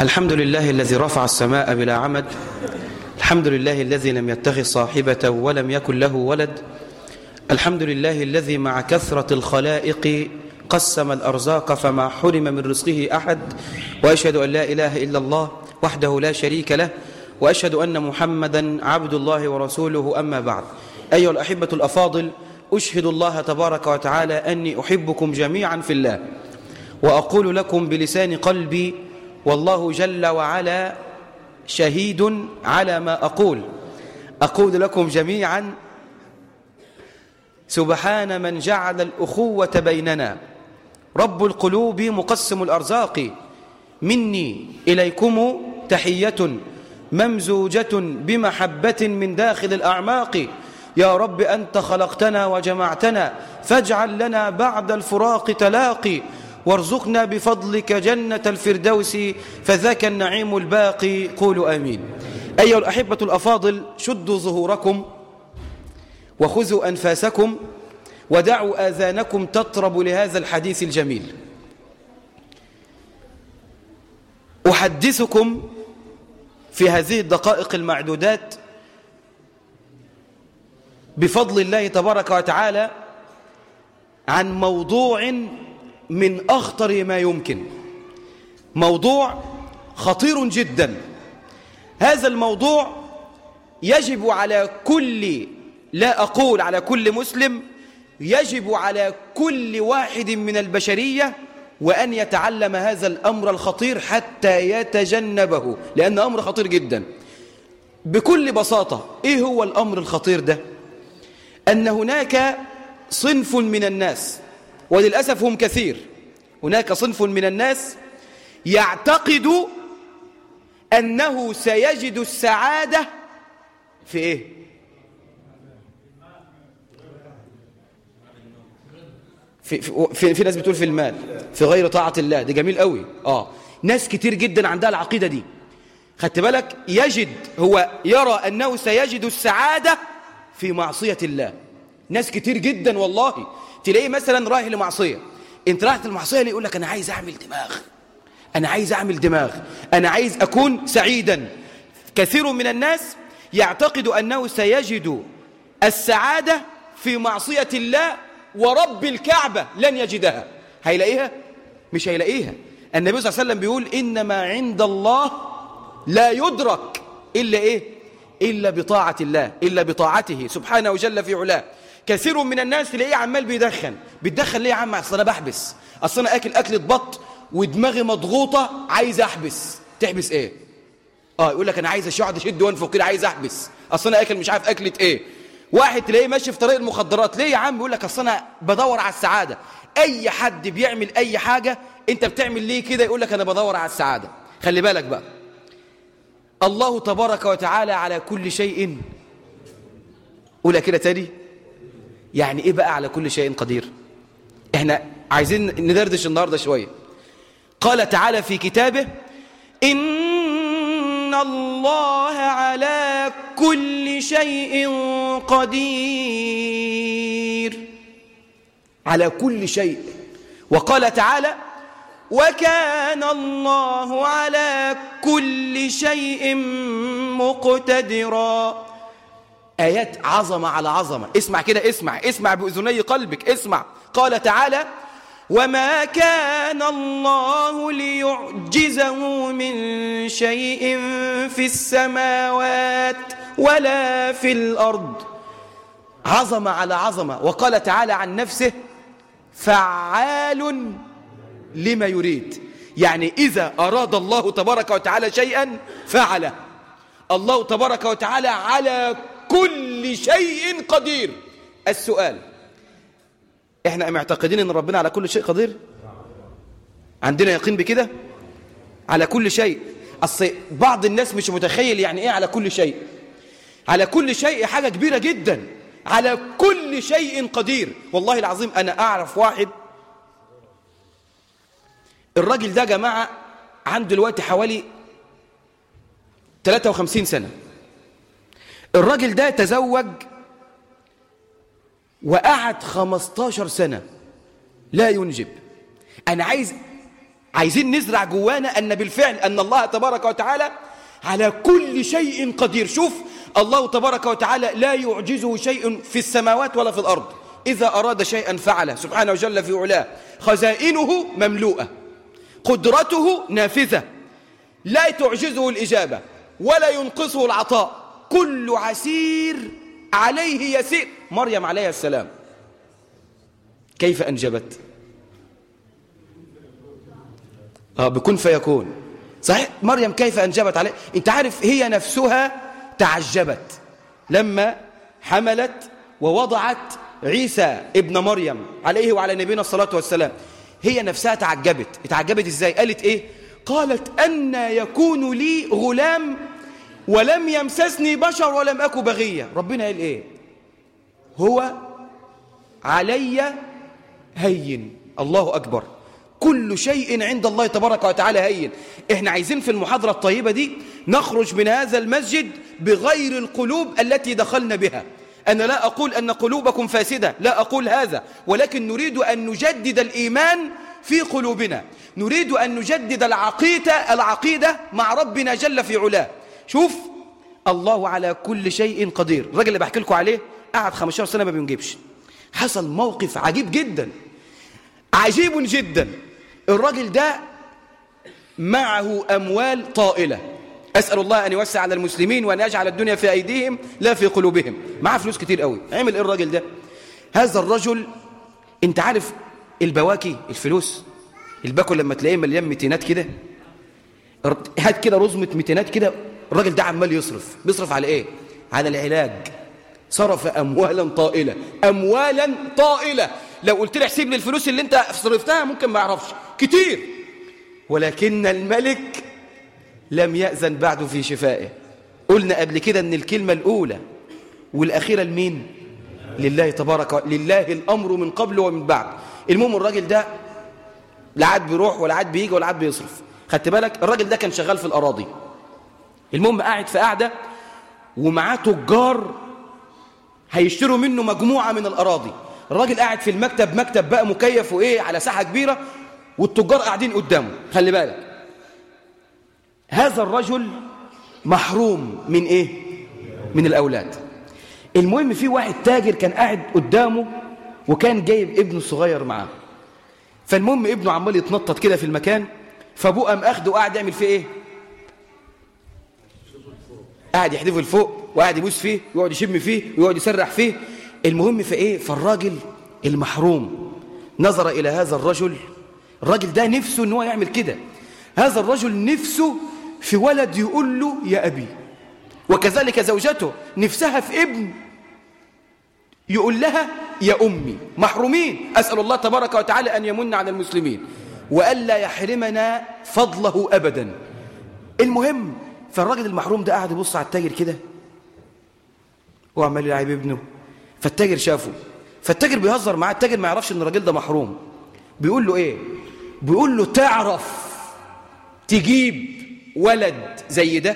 الحمد لله الذي رفع السماء بلا عمد الحمد لله الذي لم يتخذ صاحبة ولم يكن له ولد الحمد لله الذي مع كثرة الخلائق قسم الأرزاق فما حرم من رزقه أحد وأشهد أن لا إله إلا الله وحده لا شريك له وأشهد أن محمدا عبد الله ورسوله أما بعد أيها الأحبة الأفاضل أشهد الله تبارك وتعالى أني أحبكم جميعا في الله وأقول لكم بلسان قلبي والله جل وعلا شهيد على ما أقول أقول لكم جميعا سبحان من جعل الأخوة بيننا رب القلوب مقسم الأرزاق مني إليكم تحية ممزوجة بمحبة من داخل الأعماق يا رب أنت خلقتنا وجمعتنا فاجعل لنا بعد الفراق تلاقي وارزقنا بفضلك جنة الفردوس فذاك النعيم الباقي قولوا آمين أيها الأحبة الأفاضل شدوا ظهوركم وخذوا أنفاسكم ودعوا آذانكم تطرب لهذا الحديث الجميل أحدثكم في هذه الدقائق المعدودات بفضل الله تبارك وتعالى عن موضوع من أخطر ما يمكن موضوع خطير جدا هذا الموضوع يجب على كل لا أقول على كل مسلم يجب على كل واحد من البشرية وأن يتعلم هذا الأمر الخطير حتى يتجنبه لأن أمر خطير جدا بكل بساطة إيه هو الأمر الخطير ده أن هناك صنف من الناس وللأسف هم كثير هناك صنف من الناس يعتقد أنه سيجد السعادة في إيه في, في, في ناس بتقول في المال في غير طاعة الله ده جميل قوي آه ناس كتير جدا عندها العقيدة دي خدت بالك يجد هو يرى أنه سيجد السعادة في معصية الله ناس كتير جدا والله تلاقيه مثلا رايح لمعصية انت رايح المعصية اللي يقول لك أنا عايز أعمل دماغ أنا عايز أعمل دماغ أنا عايز أكون سعيدا كثير من الناس يعتقد أنه سيجد السعادة في معصية الله ورب الكعبة لن يجدها هيلاقيها مش هيلاقيها النبي صلى الله عليه وسلم بيقول إنما عند الله لا يدرك إلا إيه إلا بطاعة الله إلا بطاعته سبحانه وجل في علاه كثير من الناس تلاقيه عمال بيدخن بيدخن ليه يا عم اصل انا بحبس اصل انا اكل اكله بط ودماغي مضغوطه عايز احبس تحبس ايه اه يقول لك انا عايز اقعد اشد وانفخ كده عايز احبس اصل انا اكل مش عارف اكله ايه واحد تلاقيه ماشي في طريق المخدرات ليه يا عم يقول لك اصل انا بدور على السعاده اي حد بيعمل اي حاجه انت بتعمل ليه كده يقول لك انا بدور على السعاده خلي بالك بقى الله تبارك وتعالى على كل شيء قولها كده تاني يعني ايه بقى على كل شيء قدير احنا عايزين ندردش النهارده شويه قال تعالى في كتابه ان الله على كل شيء قدير على كل شيء وقال تعالى وكان الله على كل شيء مقتدرا آيات عظمة على عظمة اسمع كده اسمع اسمع بأذني قلبك اسمع قال تعالى وما كان الله ليعجزه من شيء في السماوات ولا في الأرض عظمة على عظمة وقال تعالى عن نفسه فعال لما يريد يعني إذا أراد الله تبارك وتعالى شيئا فعله الله تبارك وتعالى على كل شيء قدير السؤال احنا معتقدين ان ربنا على كل شيء قدير عندنا يقين بكده على كل شيء اصل بعض الناس مش متخيل يعني ايه على كل شيء على كل شيء حاجة كبيرة جدا على كل شيء قدير والله العظيم انا اعرف واحد الراجل ده جماعة عنده دلوقتي حوالي 53 سنة الراجل ده تزوج وقعد 15 سنة لا ينجب أنا عايز عايزين نزرع جوانا أن بالفعل أن الله تبارك وتعالى على كل شيء قدير شوف الله تبارك وتعالى لا يعجزه شيء في السماوات ولا في الأرض إذا أراد شيئا فعله سبحانه وجل في علاه خزائنه مملوءة قدرته نافذة لا تعجزه الإجابة ولا ينقصه العطاء كل عسير عليه يسير مريم عليه السلام كيف أنجبت آه بكن فيكون صحيح مريم كيف أنجبت عليه أنت عارف هي نفسها تعجبت لما حملت ووضعت عيسى ابن مريم عليه وعلى نبينا الصلاة والسلام هي نفسها تعجبت اتعجبت ازاي قالت ايه قالت أن يكون لي غلام ولم يمسسني بشر ولم أكو بغية ربنا قال ايه هو علي هين الله أكبر كل شيء عند الله تبارك وتعالى هين احنا عايزين في المحاضرة الطيبة دي نخرج من هذا المسجد بغير القلوب التي دخلنا بها أنا لا أقول أن قلوبكم فاسدة لا أقول هذا ولكن نريد أن نجدد الإيمان في قلوبنا نريد أن نجدد العقيدة, العقيدة مع ربنا جل في علاه شوف الله على كل شيء قدير الراجل اللي بحكي لكم عليه قعد 15 سنة ما بينجبش حصل موقف عجيب جدا عجيب جدا الراجل ده معه أموال طائلة أسأل الله أن يوسع على المسلمين وأن يجعل الدنيا في أيديهم لا في قلوبهم معه فلوس كتير قوي عمل إيه الراجل ده هذا الرجل أنت عارف البواكي الفلوس الباكو لما تلاقيه مليان ميتينات كده هات كده رزمة ميتينات كده الراجل ده عمال يصرف بيصرف على ايه على العلاج صرف اموالا طائلة اموالا طائلة لو قلت لي احسب لي الفلوس اللي انت صرفتها ممكن ما يعرفش كتير ولكن الملك لم يأذن بعد في شفائه قلنا قبل كده ان الكلمة الاولى والاخيرة لمين لله تبارك لله الامر من قبل ومن بعد المهم الراجل ده لا عاد بيروح ولا عاد بيجي ولا عاد بيصرف خدت بالك الراجل ده كان شغال في الاراضي المهم قاعد في قاعده ومعاه تجار هيشتروا منه مجموعه من الاراضي الراجل قاعد في المكتب مكتب بقى مكيف وايه على ساحه كبيره والتجار قاعدين قدامه خلي بالك هذا الرجل محروم من ايه من الاولاد المهم في واحد تاجر كان قاعد قدامه وكان جايب ابنه الصغير معاه فالمهم ابنه عمال يتنطط كده في المكان فابوه قام اخده وقاعد يعمل فيه ايه قاعد يحدفه لفوق وقاعد يبوس فيه ويقعد يشم فيه ويقعد يسرح فيه المهم في ايه فالراجل المحروم نظر الى هذا الرجل الراجل ده نفسه ان هو يعمل كده هذا الرجل نفسه في ولد يقول له يا ابي وكذلك زوجته نفسها في ابن يقول لها يا أمي محرومين أسأل الله تبارك وتعالى أن يمن على المسلمين وألا يحرمنا فضله أبدا المهم فالراجل المحروم ده قاعد يبص على التاجر كده هو عمال يلعب ابنه فالتاجر شافه فالتاجر بيهزر معاه التاجر ما يعرفش ان الراجل ده محروم بيقول له ايه بيقول له تعرف تجيب ولد زي ده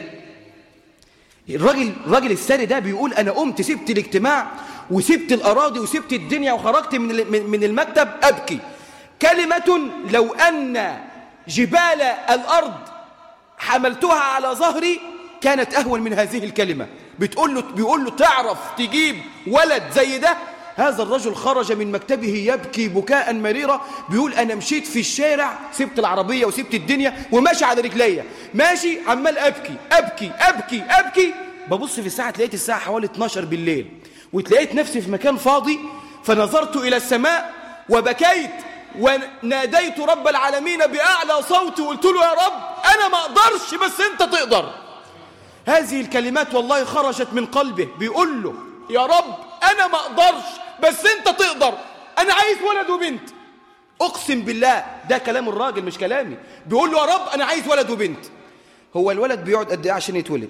الراجل الراجل الثري ده بيقول انا قمت سبت الاجتماع وسبت الاراضي وسبت الدنيا وخرجت من من المكتب ابكي كلمه لو ان جبال الارض حملتها على ظهري كانت اهون من هذه الكلمه بتقول له بيقول له تعرف تجيب ولد زي ده هذا الرجل خرج من مكتبه يبكي بكاء مريرا بيقول أنا مشيت في الشارع سبت العربية وسبت الدنيا وماشي على رجليا ماشي عمال أبكي أبكي أبكي أبكي ببص في الساعة لقيت الساعة حوالي 12 بالليل وتلاقيت نفسي في مكان فاضي فنظرت إلى السماء وبكيت وناديت رب العالمين بأعلى صوتي وقلت له يا رب أنا ما أقدرش بس أنت تقدر هذه الكلمات والله خرجت من قلبه بيقول له يا رب أنا ما أقدرش بس أنت تقدر أنا عايز ولد وبنت أقسم بالله ده كلام الراجل مش كلامي بيقول له يا رب أنا عايز ولد وبنت هو الولد بيقعد قد إيه عشان يتولد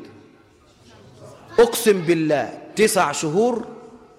أقسم بالله تسع شهور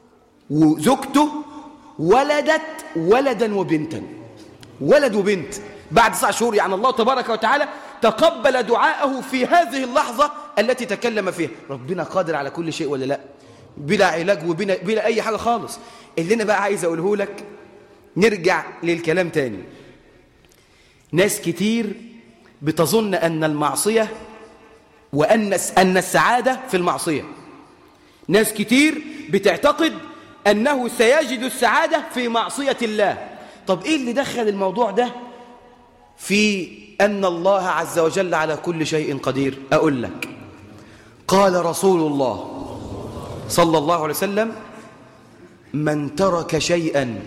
وزوجته ولدت ولدا وبنتا ولد وبنت بعد تسع شهور يعني الله تبارك وتعالى تقبل دعاءه في هذه اللحظة التي تكلم فيها ربنا قادر على كل شيء ولا لا بلا علاج وبلا بلا أي حاجة خالص اللي أنا بقى عايز أقوله لك نرجع للكلام تاني ناس كتير بتظن أن المعصية وأن أن السعادة في المعصية ناس كتير بتعتقد أنه سيجد السعادة في معصية الله طب إيه اللي دخل الموضوع ده في أن الله عز وجل على كل شيء قدير أقول لك قال رسول الله صلى الله عليه وسلم من ترك شيئا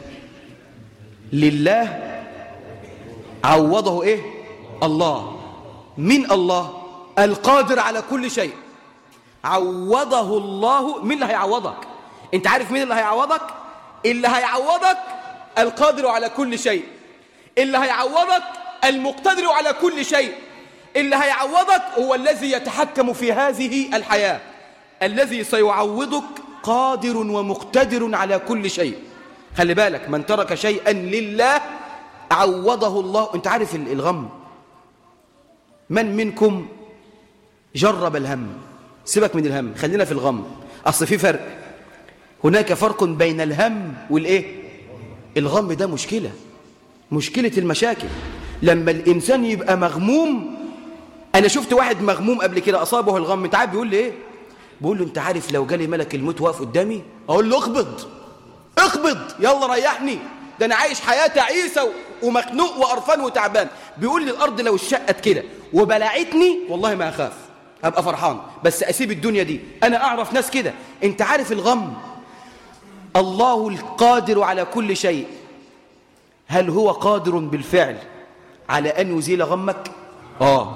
لله عوضه إيه الله من الله القادر على كل شيء عوضه الله مين اللي هيعوضك انت عارف مين اللي هيعوضك اللي هيعوضك القادر على كل شيء اللي هيعوضك المقتدر على كل شيء اللي هيعوضك هو الذي يتحكم في هذه الحياة الذي سيعوضك قادر ومقتدر على كل شيء خلي بالك من ترك شيئا لله عوضه الله انت عارف الغم من منكم جرب الهم سيبك من الهم خلينا في الغم أصل في فرق هناك فرق بين الهم والإيه الغم ده مشكلة مشكلة المشاكل لما الإنسان يبقى مغموم أنا شفت واحد مغموم قبل كده أصابه الغم أنت عارف بيقول لي إيه بيقول له أنت عارف لو جالي ملك الموت واقف قدامي أقول له اقبض اقبض يلا ريحني ده أنا عايش حياة تعيسة ومخنوق وقرفان وتعبان بيقول لي الأرض لو اتشقت كده وبلعتني والله ما أخاف هبقى فرحان بس أسيب الدنيا دي أنا أعرف ناس كده أنت عارف الغم الله القادر على كل شيء هل هو قادر بالفعل على أن يزيل غمك آه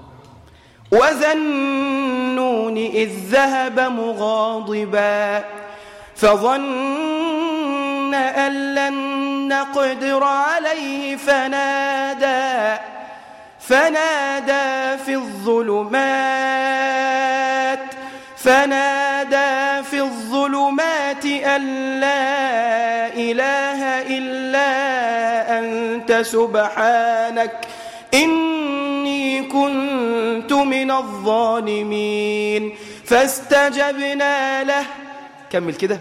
وذنون إذ ذهب مغاضبا فظن أن لن نقدر عليه فنادى فنادى في الظلمات فنادى في الظلمات أن لا إله إلا أنت سبحانك إني كنت من الظالمين فاستجبنا له كمل كده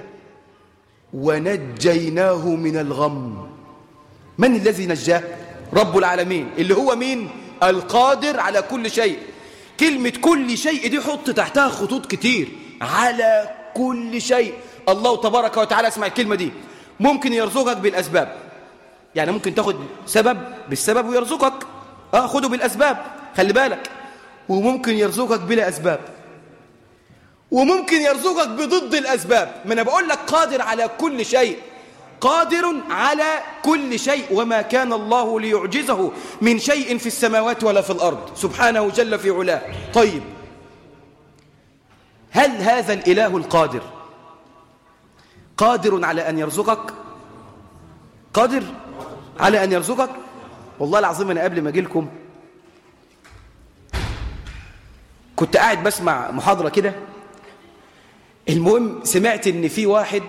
ونجيناه من الغم من الذي نجاه رب العالمين اللي هو مين القادر على كل شيء كلمة كل شيء دي حط تحتها خطوط كتير على كل شيء الله تبارك وتعالى اسمع الكلمة دي ممكن يرزقك بالأسباب يعني ممكن تاخد سبب بالسبب ويرزقك اه خده بالأسباب خلي بالك وممكن يرزقك بلا أسباب وممكن يرزقك بضد الأسباب ما أنا بقول لك قادر على كل شيء قادر على كل شيء وما كان الله ليعجزه من شيء في السماوات ولا في الأرض سبحانه جل في علاه طيب هل هذا الإله القادر قادر على أن يرزقك قادر على أن يرزقك والله العظيم أنا قبل ما أجي لكم كنت قاعد بسمع محاضرة كده المهم سمعت ان في واحد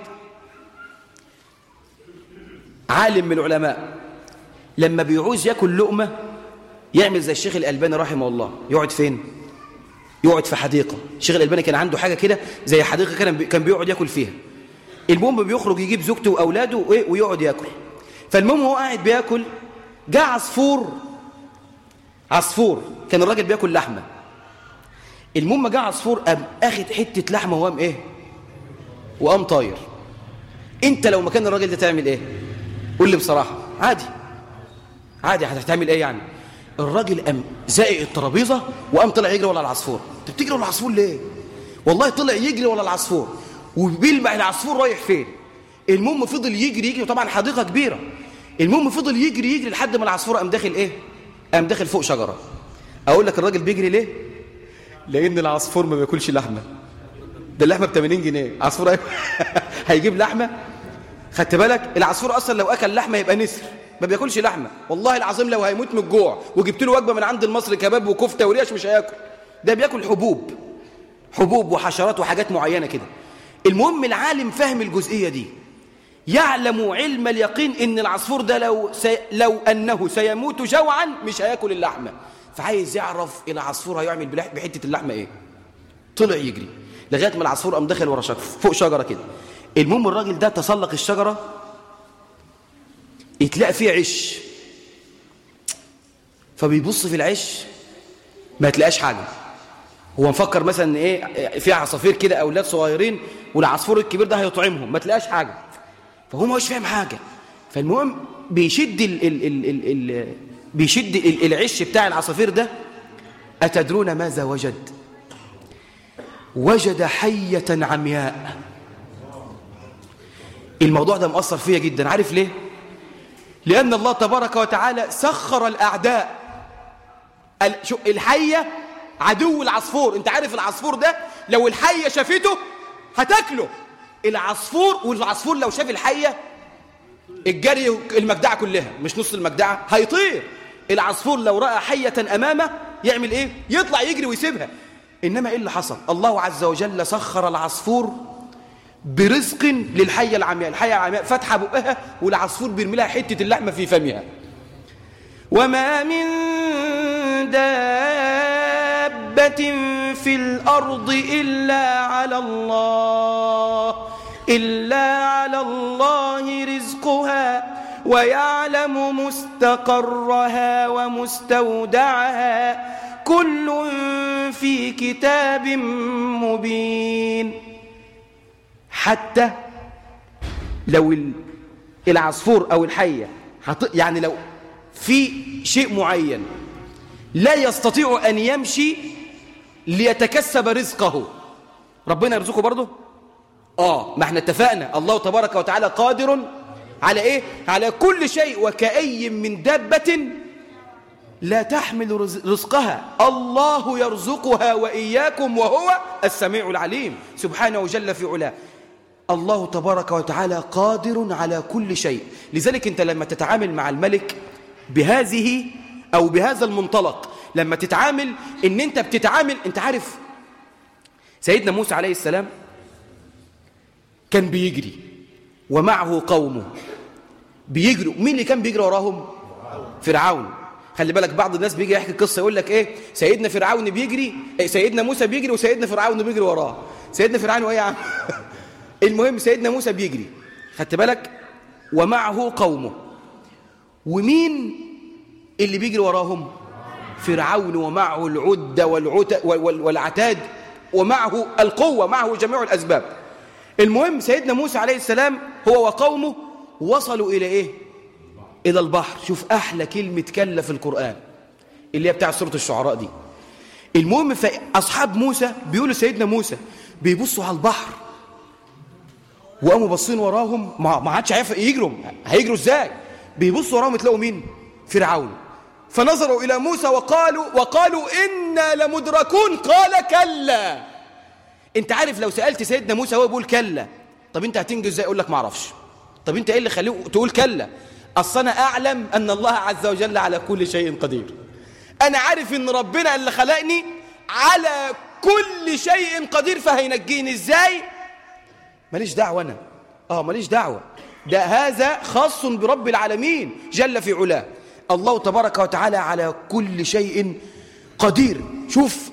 عالم من العلماء لما بيعوز ياكل لقمه يعمل زي الشيخ الالباني رحمه الله يقعد فين يقعد في حديقه الشيخ الالباني كان عنده حاجه كده زي حديقه كان كان بيقعد ياكل فيها المهم بيخرج يجيب زوجته واولاده ويقعد ياكل فالمهم هو قاعد بياكل جاء عصفور عصفور كان الراجل بياكل لحمه المهم جاء عصفور قام اخد حته لحمه وقام ايه وقام طاير انت لو مكان الراجل ده تعمل ايه قول لي بصراحه عادي عادي هتعمل ايه يعني الراجل قام زائق الترابيزه وقام طلع يجري ورا العصفور انت بتجري ورا العصفور ليه والله طلع يجري ورا العصفور وبيلمع العصفور رايح فين المهم فضل يجري يجري طبعا حديقه كبيره المهم فضل يجري يجري لحد ما العصفور قام داخل ايه قام داخل فوق شجره اقول لك الراجل بيجري ليه لان العصفور ما بياكلش لحمه ده اللحمه ب 80 جنيه عصفور هيجيب لحمه خدت بالك العصفور اصلا لو اكل لحمه يبقى نسر ما بياكلش لحمه والله العظيم لو هيموت من الجوع وجبت له وجبه من عند المصري كباب وكفته وريش مش هياكل ده بياكل حبوب حبوب وحشرات وحاجات معينه كده المهم العالم فهم الجزئيه دي يعلم علم اليقين ان العصفور ده لو سي... لو انه سيموت جوعا مش هياكل اللحمه فعايز يعرف العصفور هيعمل بحته اللحمه ايه طلع يجري لغايه ما العصفور قام داخل ورا شجره فوق شجره كده المهم الراجل ده تسلق الشجره يتلاقى فيه عش فبيبص في العش ما تلاقاش حاجة هو مفكر مثلا ايه في عصافير كده اولاد صغيرين والعصفور الكبير ده هيطعمهم ما تلاقاش حاجة فهو مش فاهم حاجة فالمهم بيشد ال ال ال ال ال بيشد ال العش بتاع العصافير ده أتدرون ماذا وجد وجد حية عمياء الموضوع ده مؤثر فيا جدا عارف ليه لأن الله تبارك وتعالى سخر الأعداء الحية عدو العصفور انت عارف العصفور ده لو الحية شافته هتاكله العصفور والعصفور لو شاف الحية الجري المجدعة كلها مش نص المجدعة هيطير العصفور لو رأى حية أمامه يعمل إيه؟ يطلع يجري ويسيبها إنما إيه اللي حصل؟ الله عز وجل سخر العصفور برزق للحية العمياء الحية العمياء فتح بقها والعصفور بيرمي لها حتة اللحمة في فمها وما من دابة في الأرض إلا على الله إلا على الله رزقها ويعلم مستقرها ومستودعها كل في كتاب مبين حتى لو العصفور أو الحية يعني لو في شيء معين لا يستطيع أن يمشي ليتكسب رزقه ربنا يرزقه برضه آه ما احنا اتفقنا الله تبارك وتعالى قادر على إيه على كل شيء وكأي من دابة لا تحمل رزقها الله يرزقها وإياكم وهو السميع العليم سبحانه وجل في علاه الله تبارك وتعالى قادر على كل شيء لذلك أنت لما تتعامل مع الملك بهذه أو بهذا المنطلق لما تتعامل ان انت بتتعامل انت عارف سيدنا موسى عليه السلام كان بيجري ومعه قومه بيجروا مين اللي كان بيجري وراهم فرعون خلي بالك بعض الناس بيجي يحكي قصه يقول لك ايه سيدنا فرعون بيجري إيه سيدنا موسى بيجري وسيدنا فرعون بيجري وراه سيدنا فرعون وايه يا عم المهم سيدنا موسى بيجري خدت بالك ومعه قومه ومين اللي بيجري وراهم فرعون ومعه العدة والعت والعتاد ومعه القوة معه جميع الأسباب المهم سيدنا موسى عليه السلام هو وقومه وصلوا إلى إيه إلى البحر شوف أحلى كلمة كلا في القرآن اللي هي بتاع سورة الشعراء دي المهم أصحاب موسى بيقولوا سيدنا موسى بيبصوا على البحر وقاموا باصين وراهم ما عادش عارف يجروا هيجروا ازاي بيبصوا وراهم تلاقوا مين فرعون فنظروا إلى موسى وقالوا وقالوا إنا لمدركون قال كلا انت عارف لو سألت سيدنا موسى هو بيقول كلا طب انت هتنجز ازاي يقول لك ما اعرفش طب انت ايه اللي خليه تقول كلا اصل انا اعلم ان الله عز وجل على كل شيء قدير انا عارف ان ربنا اللي خلقني على كل شيء قدير فهينجيني ازاي ماليش دعوه انا اه ماليش دعوه ده هذا خاص برب العالمين جل في علاه الله تبارك وتعالى على كل شيء قدير شوف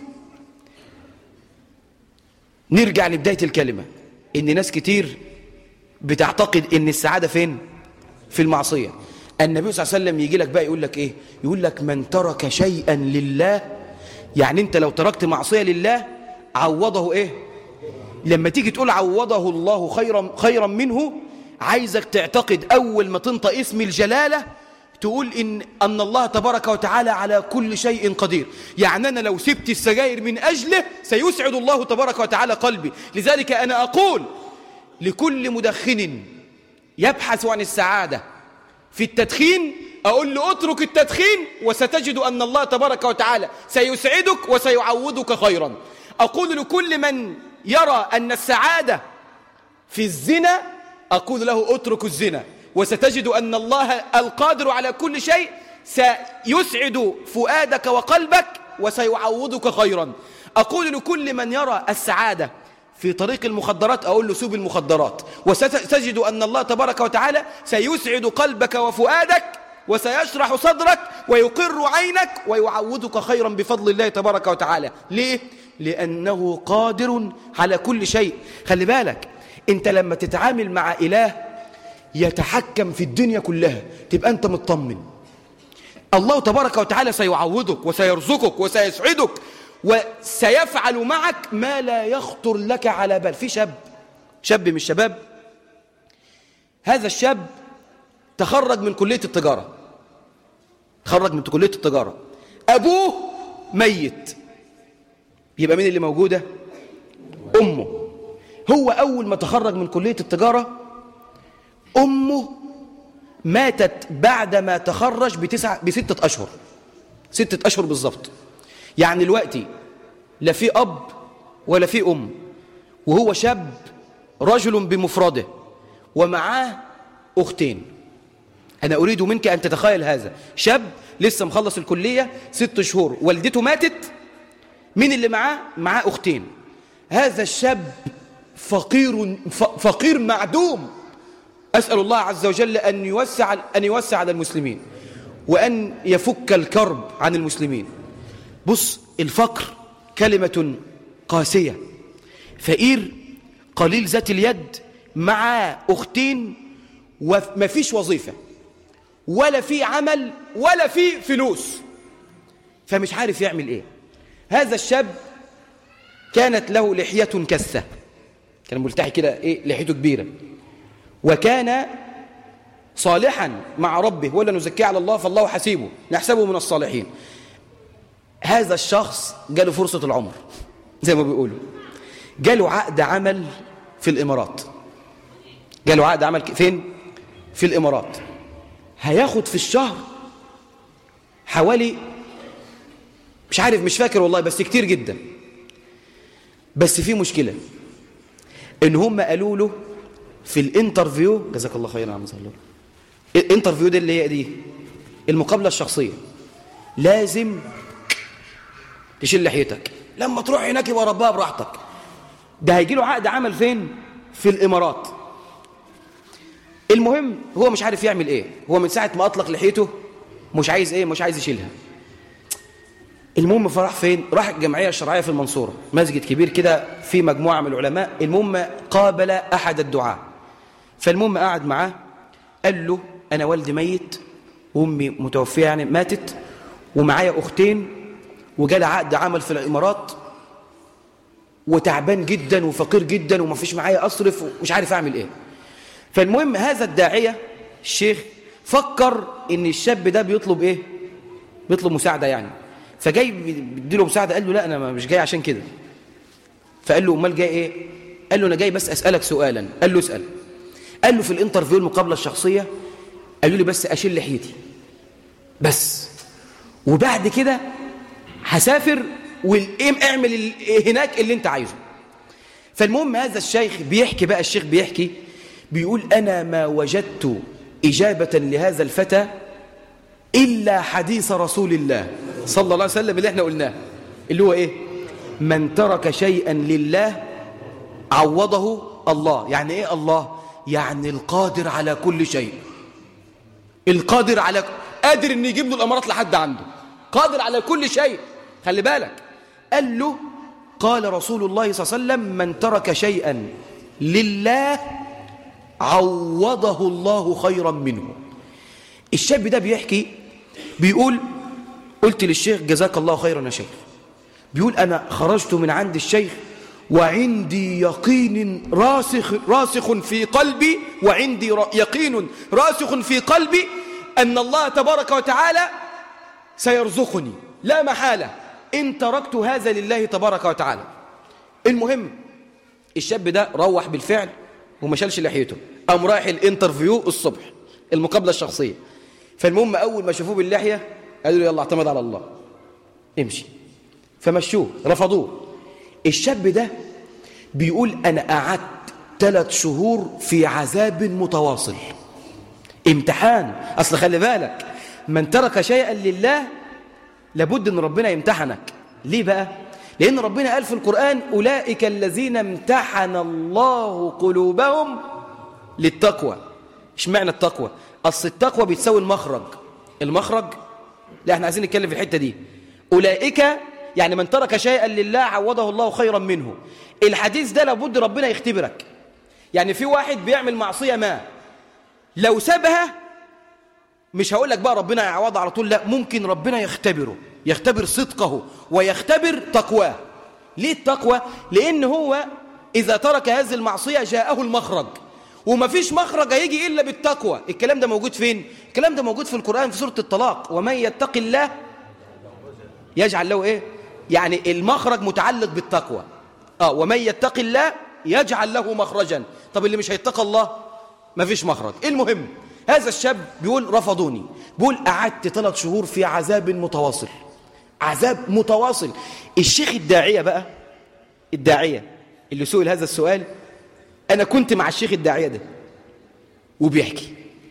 نرجع لبداية الكلمة إن ناس كتير بتعتقد إن السعادة فين في المعصية النبي صلى الله عليه وسلم يجي لك بقى يقول لك إيه يقول لك من ترك شيئا لله يعني أنت لو تركت معصية لله عوضه إيه لما تيجي تقول عوضه الله خيرا, خيرا منه عايزك تعتقد أول ما تنطق اسم الجلالة تقول إن, أن الله تبارك وتعالى على كل شيء قدير يعني أنا لو سبت السجاير من أجله سيسعد الله تبارك وتعالى قلبي لذلك أنا أقول لكل مدخن يبحث عن السعادة في التدخين أقول له اترك التدخين وستجد أن الله تبارك وتعالى سيسعدك وسيعوضك خيرا أقول لكل من يرى أن السعادة في الزنا أقول له اترك الزنا وستجد أن الله القادر على كل شيء سيسعد فؤادك وقلبك وسيعوضك خيرا أقول لكل من يرى السعادة في طريق المخدرات أقول له سوب المخدرات وستجد أن الله تبارك وتعالى سيسعد قلبك وفؤادك وسيشرح صدرك ويقر عينك ويعوضك خيرا بفضل الله تبارك وتعالى ليه؟ لأنه قادر على كل شيء خلي بالك انت لما تتعامل مع إله يتحكم في الدنيا كلها تبقى أنت مطمن الله تبارك وتعالى سيعوضك وسيرزقك وسيسعدك وسيفعل معك ما لا يخطر لك على بال في شاب شاب من الشباب هذا الشاب تخرج من كلية التجارة تخرج من كلية التجارة أبوه ميت يبقى مين اللي موجودة أمه هو أول ما تخرج من كلية التجارة أمه ماتت بعدما تخرج بتسعة بستة أشهر ستة أشهر بالظبط يعني دلوقتي لا في أب ولا في أم وهو شاب رجل بمفرده ومعاه أختين أنا أريد منك أن تتخيل هذا شاب لسه مخلص الكلية ست شهور والدته ماتت مين اللي معاه؟ معاه أختين هذا الشاب فقير فقير معدوم أسأل الله عز وجل أن يوسع أن يوسع على المسلمين وأن يفك الكرب عن المسلمين بص الفقر كلمة قاسية فقير قليل ذات اليد مع أختين وما فيش وظيفة ولا في عمل ولا في فلوس فمش عارف يعمل ايه هذا الشاب كانت له لحية كثة كان ملتحي كده ايه لحيته كبيرة وكان صالحا مع ربه ولا نزكيه على الله فالله حسيبه نحسبه من الصالحين هذا الشخص جاله فرصة العمر زي ما بيقولوا جاله عقد عمل في الإمارات جاله عقد عمل فين؟ في الإمارات هياخد في الشهر حوالي مش عارف مش فاكر والله بس كتير جدا بس في مشكلة ان هم قالوا له في الانترفيو جزاك الله خيرا يا عم صلى الانترفيو دي اللي هي دي المقابلة الشخصية لازم تشيل لحيتك لما تروح هناك يبقى ربها براحتك ده هيجي له عقد عمل فين في الامارات المهم هو مش عارف يعمل ايه هو من ساعه ما اطلق لحيته مش عايز ايه مش عايز يشيلها المهم فراح فين راح الجمعيه الشرعيه في المنصوره مسجد كبير كده في مجموعه من العلماء المهم قابل احد الدعاء فالمهم قعد معاه قال له انا والدي ميت وامي متوفيه يعني ماتت ومعايا اختين وجالي عقد عمل في الامارات وتعبان جدا وفقير جدا ومفيش معايا اصرف ومش عارف اعمل ايه فالمهم هذا الداعيه الشيخ فكر ان الشاب ده بيطلب ايه بيطلب مساعده يعني فجاي بيديله مساعده قال له لا انا مش جاي عشان كده فقال له امال جاي ايه قال له انا جاي بس اسالك سؤالا قال له اسال قال له في الانترفيو المقابله الشخصيه قالوا لي بس اشيل لحيتي بس وبعد كده هسافر واعمل هناك اللي انت عايزه فالمهم هذا الشيخ بيحكي بقى الشيخ بيحكي بيقول أنا ما وجدت إجابة لهذا الفتى إلا حديث رسول الله صلى الله عليه وسلم اللي احنا قلناه اللي هو إيه من ترك شيئا لله عوضه الله يعني إيه الله يعني القادر على كل شيء القادر على قادر ان يجيب له الامارات لحد عنده قادر على كل شيء خلي بالك قال له قال رسول الله صلى الله عليه وسلم من ترك شيئا لله عوضه الله خيرا منه الشاب ده بيحكي بيقول قلت للشيخ جزاك الله خيرا يا شيخ بيقول أنا خرجت من عند الشيخ وعندي يقين راسخ, راسخ في قلبي وعندي يقين راسخ في قلبي أن الله تبارك وتعالى سيرزقني لا محالة إن تركت هذا لله تبارك وتعالى المهم الشاب ده روح بالفعل وما شالش لحيته قام رايح الانترفيو الصبح المقابله الشخصيه فالمهم اول ما شافوه باللحيه قالوا له يلا اعتمد على الله امشي فمشوه رفضوه الشاب ده بيقول انا قعدت ثلاث شهور في عذاب متواصل امتحان اصل خلي بالك من ترك شيئا لله لابد ان ربنا يمتحنك ليه بقى لأن ربنا قال في القرآن أولئك الذين امتحن الله قلوبهم للتقوى إيش معنى التقوى أصل التقوى بتساوي المخرج المخرج لا احنا عايزين نتكلم في الحتة دي أولئك يعني من ترك شيئا لله عوضه الله خيرا منه الحديث ده لابد ربنا يختبرك يعني في واحد بيعمل معصية ما لو سابها مش هقول لك بقى ربنا يعوض على طول لا ممكن ربنا يختبره يختبر صدقه ويختبر تقواه ليه التقوى لان هو اذا ترك هذه المعصيه جاءه المخرج ومفيش مخرج هيجي الا بالتقوى الكلام ده موجود فين الكلام ده موجود في القران في سوره الطلاق ومن يتق الله يجعل له ايه يعني المخرج متعلق بالتقوى اه ومن يتق الله يجعل له مخرجا طب اللي مش هيتقى الله مفيش مخرج المهم هذا الشاب بيقول رفضوني بيقول قعدت ثلاث شهور في عذاب متواصل عذاب متواصل الشيخ الداعية بقى الداعية اللي سئل هذا السؤال أنا كنت مع الشيخ الداعية ده وبيحكي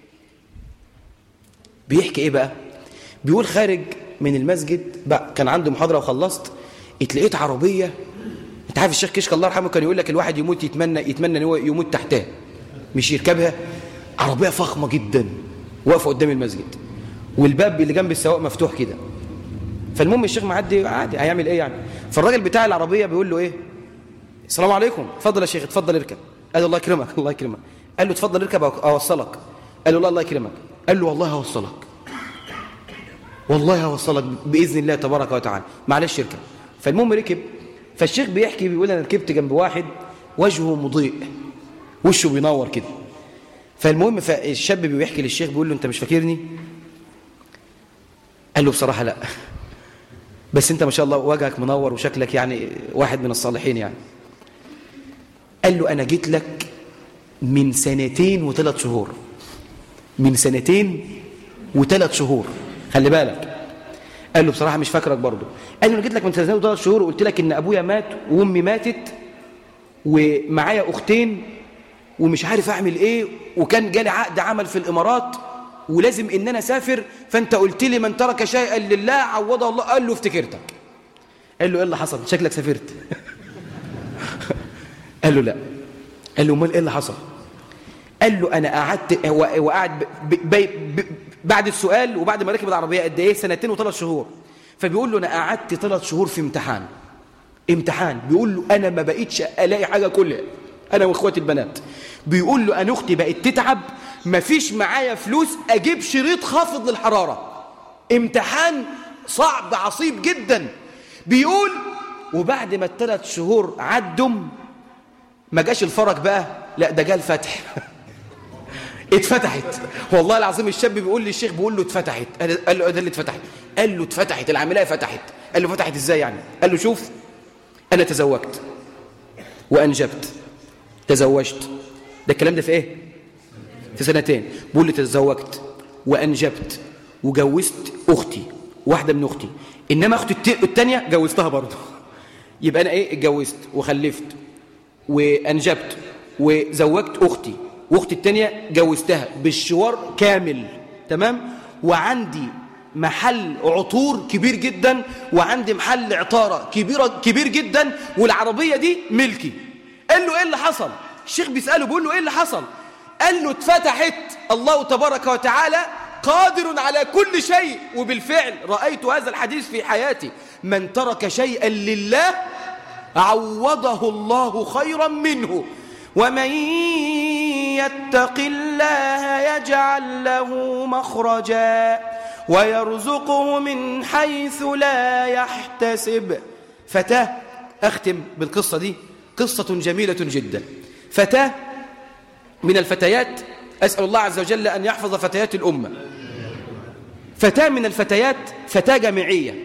بيحكي إيه بقى بيقول خارج من المسجد بقى كان عنده محاضرة وخلصت اتلقيت عربية انت عارف الشيخ كشك الله يرحمه كان يقول لك الواحد يموت يتمنى يتمنى ان هو يموت تحتها مش يركبها عربية فخمة جدا واقفة قدام المسجد والباب اللي جنب السواق مفتوح كده فالمهم الشيخ معدي عادي هيعمل ايه يعني فالراجل بتاع العربية بيقول له ايه السلام عليكم اتفضل يا شيخ اتفضل اركب قال له الله يكرمك الله يكرمك قال له اتفضل اركب اوصلك قال له لا الله يكرمك قال له والله هوصلك والله هوصلك باذن الله تبارك وتعالى معلش اركب فالمهم ركب فالشيخ بيحكي بيقول انا ركبت جنب واحد وجهه مضيء وشه بينور كده فالمهم فالشاب بيحكي للشيخ بيقول له انت مش فاكرني قال له بصراحه لا بس انت ما شاء الله وجهك منور وشكلك يعني واحد من الصالحين يعني قال له انا جيت لك من سنتين وثلاث شهور من سنتين وثلاث شهور خلي بالك قال له بصراحه مش فاكرك برضه قال له انا جيت لك من سنتين وثلاث شهور وقلت لك ان ابويا مات وامي ماتت ومعايا اختين ومش عارف اعمل ايه وكان جالي عقد عمل في الامارات ولازم ان انا اسافر فانت قلت لي من ترك شيئا لله عوضه الله قال له افتكرتك قال له ايه اللي حصل شكلك سافرت قال له لا قال له امال ايه اللي حصل قال له انا قعدت هو قاعد بعد السؤال وبعد ما ركب العربيه قد ايه سنتين وثلاث شهور فبيقول له انا قعدت ثلاث شهور في امتحان امتحان بيقول له انا ما بقيتش الاقي حاجه كلها انا واخواتي البنات بيقول له انا اختي بقت تتعب مفيش معايا فلوس اجيب شريط خافض للحراره امتحان صعب عصيب جدا بيقول وبعد ما الثلاث شهور عدوا ما جاش الفرج بقى لا ده جه الفتح اتفتحت والله العظيم الشاب بيقول للشيخ بيقول له اتفتحت قال له ده اللي اتفتحت قال له اتفتحت العمليه فتحت قال له فتحت ازاي يعني قال له شوف انا تزوجت وانجبت تزوجت ده الكلام ده في ايه في سنتين بيقول لي تزوجت وانجبت وجوزت اختي واحده من اختي انما اختي الثانيه جوزتها برضه يبقى انا ايه اتجوزت وخلفت وانجبت وزوجت اختي واختي الثانيه جوزتها بالشوار كامل تمام وعندي محل عطور كبير جدا وعندي محل عطاره كبيره كبير جدا والعربيه دي ملكي قال له ايه اللي حصل الشيخ بيساله بيقول له ايه اللي حصل قال له اتفتحت الله تبارك وتعالى قادر على كل شيء وبالفعل رأيت هذا الحديث في حياتي من ترك شيئا لله عوضه الله خيرا منه ومن يتق الله يجعل له مخرجا ويرزقه من حيث لا يحتسب فتاه أختم بالقصة دي قصة جميلة جدا فتاه من الفتيات أسأل الله عز وجل أن يحفظ فتيات الأمة فتاة من الفتيات فتاة جامعية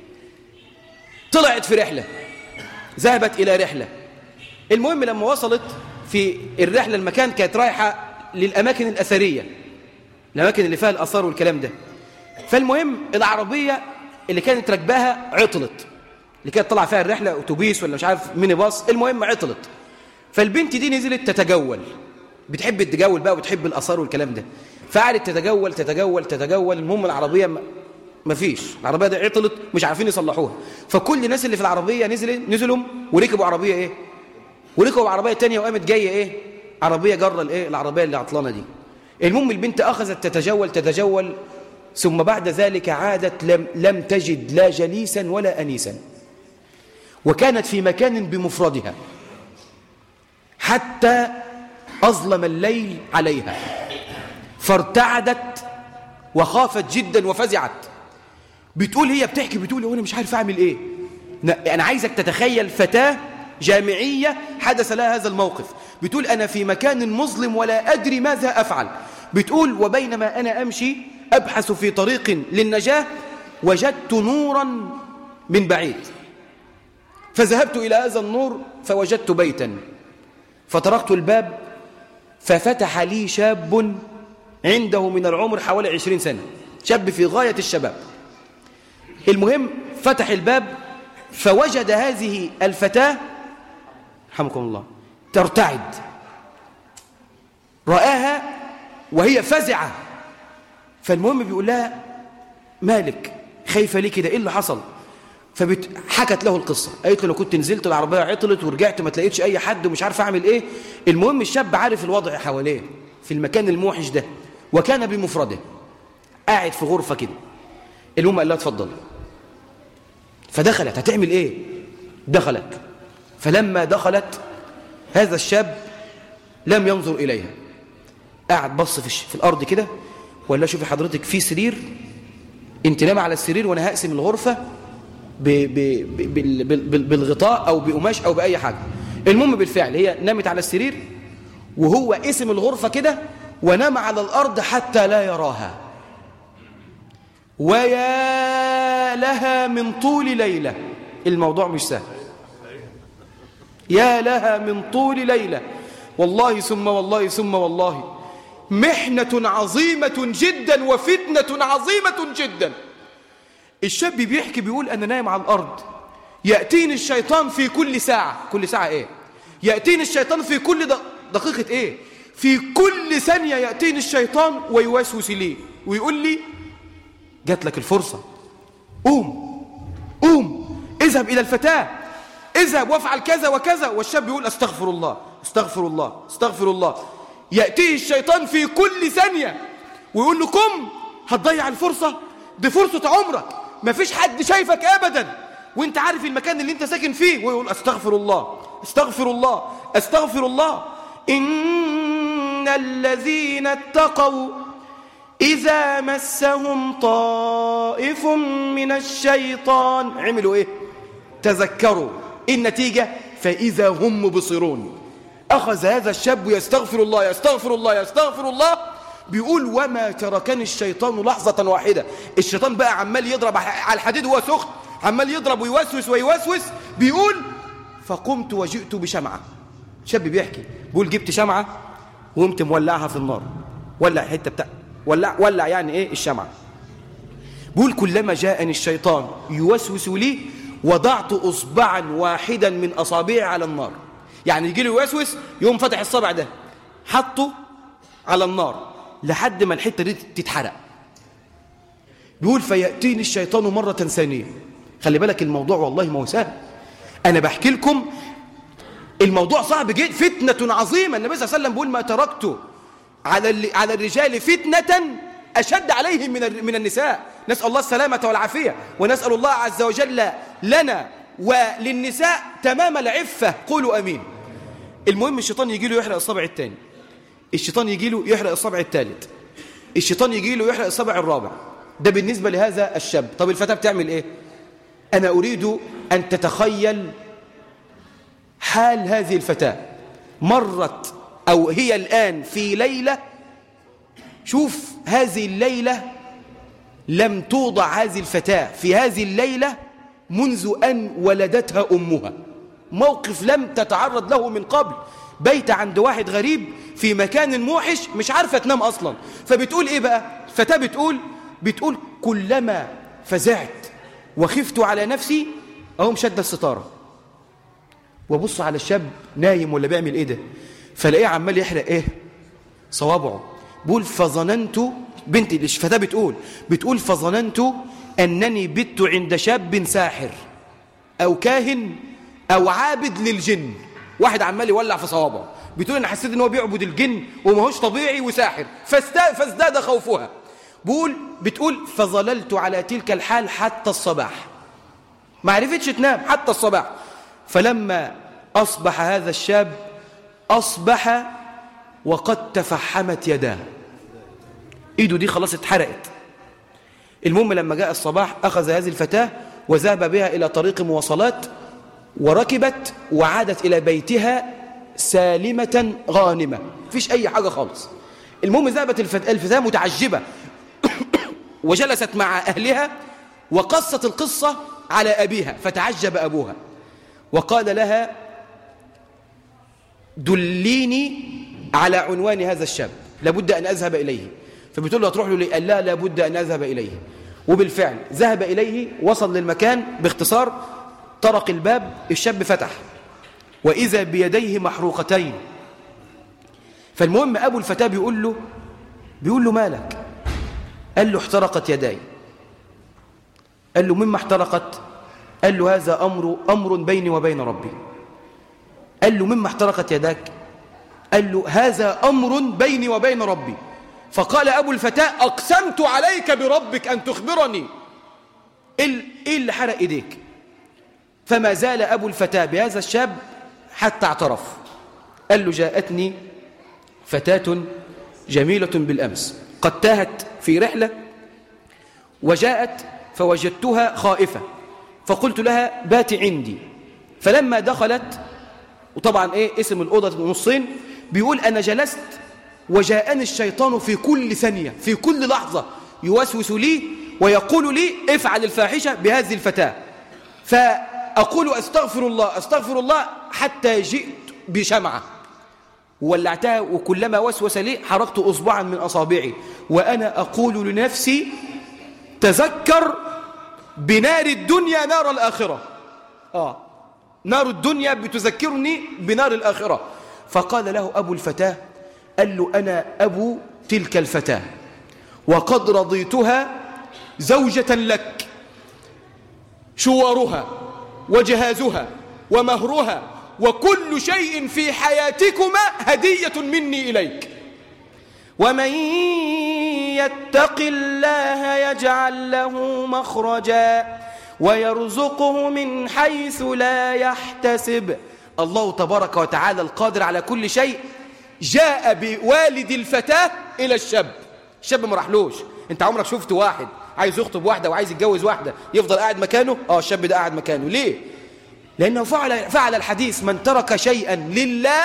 طلعت في رحلة ذهبت إلى رحلة المهم لما وصلت في الرحلة المكان كانت رايحة للأماكن الأثرية الأماكن اللي فيها الأثار والكلام ده فالمهم العربية اللي كانت راكباها عطلت اللي كانت طلع فيها الرحلة أتوبيس ولا مش عارف ميني باص المهم عطلت فالبنت دي نزلت تتجول بتحب التجول بقى وبتحب الآثار والكلام ده فقعدت تتجول تتجول تتجول المهم العربية ما فيش العربية دي عطلت مش عارفين يصلحوها فكل الناس اللي في العربية نزل نزلوا وركبوا عربية ايه وركبوا عربية تانية وقامت جاية ايه عربية جرة الايه العربية اللي عطلانة دي المهم البنت أخذت تتجول تتجول ثم بعد ذلك عادت لم, لم تجد لا جليسا ولا أنيسا وكانت في مكان بمفردها حتى أظلم الليل عليها فارتعدت وخافت جدا وفزعت بتقول هي بتحكي بتقول وانا مش عارف اعمل ايه انا عايزك تتخيل فتاة جامعية حدث لها هذا الموقف بتقول انا في مكان مظلم ولا ادري ماذا افعل بتقول وبينما انا امشي ابحث في طريق للنجاة وجدت نورا من بعيد فذهبت الى هذا النور فوجدت بيتا فطرقت الباب ففتح لي شاب عنده من العمر حوالي عشرين سنة شاب في غاية الشباب المهم فتح الباب فوجد هذه الفتاة رحمكم الله ترتعد رآها وهي فزعة فالمهم بيقول لها مالك خايفة ليه كده ايه اللي حصل فحكت له القصة قالت له لو كنت نزلت العربية عطلت ورجعت ما تلاقيتش أي حد ومش عارف أعمل إيه المهم الشاب عارف الوضع حواليه في المكان الموحش ده وكان بمفرده قاعد في غرفة كده المهم قال لها اتفضل فدخلت هتعمل إيه دخلت فلما دخلت هذا الشاب لم ينظر إليها قاعد بص في, في الأرض كده ولا شوفي حضرتك في سرير انت نام على السرير وانا هقسم الغرفة ب ب ب بالغطاء أو بقماش أو بأي حاجة المهم بالفعل هي نامت على السرير وهو اسم الغرفة كده ونام على الأرض حتى لا يراها ويا لها من طول ليلة الموضوع مش سهل يا لها من طول ليلة والله ثم والله ثم والله محنة عظيمة جدا وفتنة عظيمة جدا الشاب بيحكي بيقول أنا نايم على الأرض يأتيني الشيطان في كل ساعة كل ساعة إيه يأتيني الشيطان في كل دقيقة إيه في كل ثانية يأتيني الشيطان ويوسوس لي ويقول لي جات لك الفرصة قوم قوم اذهب إلى الفتاة اذهب وافعل كذا وكذا والشاب يقول استغفر الله استغفر الله استغفر الله يأتيه الشيطان في كل ثانية ويقول له قم هتضيع الفرصة دي فرصة عمرك مفيش حد شايفك أبدا وانت عارف المكان اللي انت ساكن فيه ويقول استغفر الله استغفر الله استغفر الله إن الذين اتقوا إذا مسهم طائف من الشيطان عملوا إيه تذكروا النتيجة فإذا هم مبصرون أخذ هذا الشاب يستغفر الله يستغفر الله يستغفر الله بيقول وما تركني الشيطان لحظة واحدة الشيطان بقى عمال يضرب على الحديد وهو سخن عمال يضرب ويوسوس ويوسوس بيقول فقمت وجئت بشمعة شاب بيحكي بيقول جبت شمعة وقمت مولعها في النار ولع حتة بتاع ولع ولع يعني ايه الشمعة بيقول كلما جاءني الشيطان يوسوس لي وضعت أصبعا واحدا من أصابعي على النار يعني يجي له يوسوس يقوم فتح الصبع ده حطه على النار لحد ما الحتة دي تتحرق بيقول فيأتيني الشيطان مرة ثانية خلي بالك الموضوع والله ما هو سهل أنا بحكي لكم الموضوع صعب جدا فتنة عظيمة النبي صلى الله عليه وسلم بيقول ما تركت على على الرجال فتنة أشد عليهم من من النساء نسأل الله السلامة والعافية ونسأل الله عز وجل لنا وللنساء تمام العفة قولوا أمين المهم الشيطان يجي له يحرق الصبع الثاني الشيطان يجي له يحرق الصبع الثالث الشيطان يجي له يحرق الصبع الرابع ده بالنسبة لهذا الشاب طب الفتاة بتعمل ايه أنا أريد أن تتخيل حال هذه الفتاة مرت أو هي الآن في ليلة شوف هذه الليلة لم توضع هذه الفتاة في هذه الليلة منذ أن ولدتها أمها موقف لم تتعرض له من قبل بيت عند واحد غريب في مكان موحش مش عارفة تنام أصلا فبتقول إيه بقى فتاة بتقول بتقول كلما فزعت وخفت على نفسي أهو مشد الستارة وبص على الشاب نايم ولا بيعمل إيه ده فلاقيه عمال يحرق إيه صوابعه بقول فظننت بنتي الفتاة بتقول بتقول فظننت أنني بت عند شاب ساحر أو كاهن أو عابد للجن واحد عمال يولع في صوابعه بتقول أنا حسيت أنه هو بيعبد الجن وما هوش طبيعي وساحر فازداد خوفها بقول بتقول فظللت على تلك الحال حتى الصباح ما عرفتش تنام حتى الصباح فلما أصبح هذا الشاب أصبح وقد تفحمت يداه إيده دي خلاص اتحرقت المهم لما جاء الصباح أخذ هذه الفتاة وذهب بها إلى طريق مواصلات وركبت وعادت إلى بيتها سالمة غانمة فيش أي حاجة خالص المهم ذهبت الفتاة متعجبة وجلست مع أهلها وقصت القصة على أبيها فتعجب أبوها وقال لها دليني على عنوان هذا الشاب لابد أن أذهب إليه فبتقول له تروح له ليه قال لا لابد أن أذهب إليه وبالفعل ذهب إليه وصل للمكان باختصار طرق الباب الشاب فتح وإذا بيديه محروقتين فالمهم أبو الفتاة بيقول له بيقول له مالك قال له احترقت يداي قال له مما احترقت قال له هذا أمر, أمر بيني وبين ربي قال له مما احترقت يداك قال له هذا أمر بيني وبين ربي فقال أبو الفتاة أقسمت عليك بربك أن تخبرني إيه اللي حرق إيديك فما زال أبو الفتاة بهذا الشاب حتى اعترف قال له جاءتني فتاة جميلة بالأمس قد تاهت في رحلة وجاءت فوجدتها خائفة فقلت لها بات عندي فلما دخلت وطبعا ايه اسم الأوضة نصين بيقول أنا جلست وجاءني الشيطان في كل ثانية في كل لحظة يوسوس لي ويقول لي افعل الفاحشة بهذه الفتاة فأقول أستغفر الله أستغفر الله حتى جئت بشمعة ولعتها وكلما وسوس لي حرقت أصبعا من أصابعي وأنا أقول لنفسي تذكر بنار الدنيا نار الآخرة آه نار الدنيا بتذكرني بنار الآخرة فقال له أبو الفتاة قال له أنا أبو تلك الفتاة وقد رضيتها زوجة لك شوارها وجهازها ومهرها وكل شيء في حياتكما هدية مني إليك ومن يتق الله يجعل له مخرجا ويرزقه من حيث لا يحتسب الله تبارك وتعالى القادر على كل شيء جاء بوالد الفتاة إلى الشاب الشاب ما راحلوش انت عمرك شفت واحد عايز يخطب واحدة وعايز يتجوز واحدة يفضل قاعد مكانه اه الشاب ده قاعد مكانه ليه لأنه فعل, فعل الحديث من ترك شيئا لله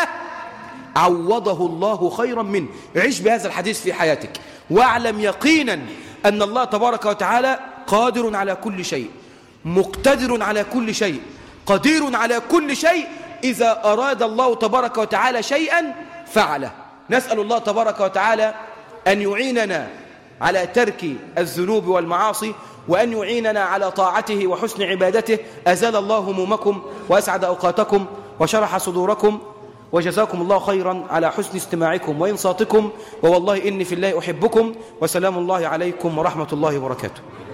عوضه الله خيرا منه عيش بهذا الحديث في حياتك واعلم يقينا أن الله تبارك وتعالى قادر على كل شيء مقتدر على كل شيء قدير على كل شيء إذا أراد الله تبارك وتعالى شيئا فعله نسأل الله تبارك وتعالى أن يعيننا على ترك الذنوب والمعاصي وأن يعيننا على طاعته وحسن عبادته أزال الله همومكم وأسعد أوقاتكم وشرح صدوركم وجزاكم الله خيرا على حسن استماعكم وإنصاتكم ووالله إني في الله أحبكم وسلام الله عليكم ورحمة الله وبركاته